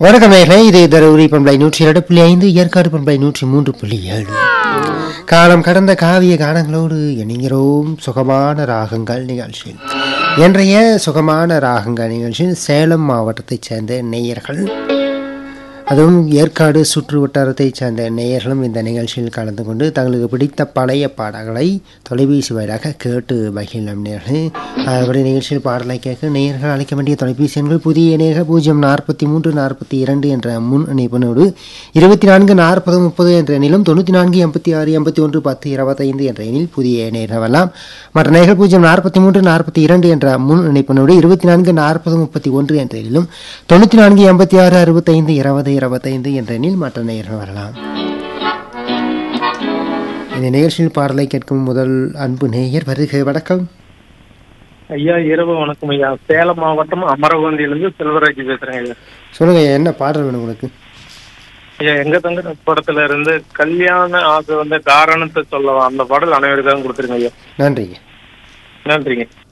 வணக்கம் நேர்களே இது தருமபுரி பண்பலை நூற்றி இரண்டு புள்ளி ஐந்து ஏற்காடு பண்பலை நூற்றி மூன்று புள்ளி ஏழு காலம் கடந்த காவிய கானங்களோடு இணைகிறோம் சுகமான ராகங்கள் நிகழ்ச்சியில் இன்றைய சுகமான ராகங்கள் நிகழ்ச்சியில் சேலம் மாவட்டத்தைச் சேர்ந்த நேயர்கள் அதுவும் ஏற்காடு சுற்று வட்டாரத்தைச் சேர்ந்த நேயர்களும் இந்த நிகழ்ச்சியில் கலந்து கொண்டு தங்களுக்கு பிடித்த பழைய பாடல்களை தொலைபேசி வாயிலாக கேட்டு மகிழும் நேர்கள் அதுபடி நிகழ்ச்சியில் பாடலை கேட்க நேயர்கள் அழைக்க வேண்டிய தொலைபேசி எண்கள் புதிய நேர்கள் பூஜ்ஜியம் நாற்பத்தி மூன்று நாற்பத்தி இரண்டு என்ற முன் இணைப்பினோடு இருபத்தி நான்கு நாற்பது முப்பது என்ற எண்ணிலும் தொண்ணூற்றி நான்கு எண்பத்தி ஆறு எண்பத்தி ஒன்று பத்து இருபத்தைந்து என்ற எண்ணில் புதிய நேர்கள் வரலாம் மற்ற நேர்கள் பூஜ்ஜியம் நாற்பத்தி மூன்று நாற்பத்தி இரண்டு என்ற முன் இணைப்பினோடு இருபத்தி நான்கு நாற்பது முப்பத்தி ஒன்று என்ற எண்ணிலும் தொண்ணூற்றி நான்கு எண்பத்தி ஆறு அறுபத்தைந்து இருபது இருபத்தைந்து என்ற எண்ணில் மற்ற நேயர்கள் வரலாம் இந்த நிகழ்ச்சியில் பாடலை கேட்கும் முதல் அன்பு நேயர் வருக வணக்கம் ஐயா இரவு வணக்கம் ஐயா சேலம் மாவட்டம் அமரவந்தியிலிருந்து செல்வராஜ் பேசுறேன் ஐயா சொல்லுங்க என்ன பாடல் வேணும் உங்களுக்கு ஐயா எங்க தங்க படத்துல இருந்து கல்யாண ஆசை வந்து காரணத்தை சொல்லலாம் அந்த பாடல் அனைவருக்காகவும் கொடுத்துருங்க ஐயா நன்றிங்க நன்றிங்க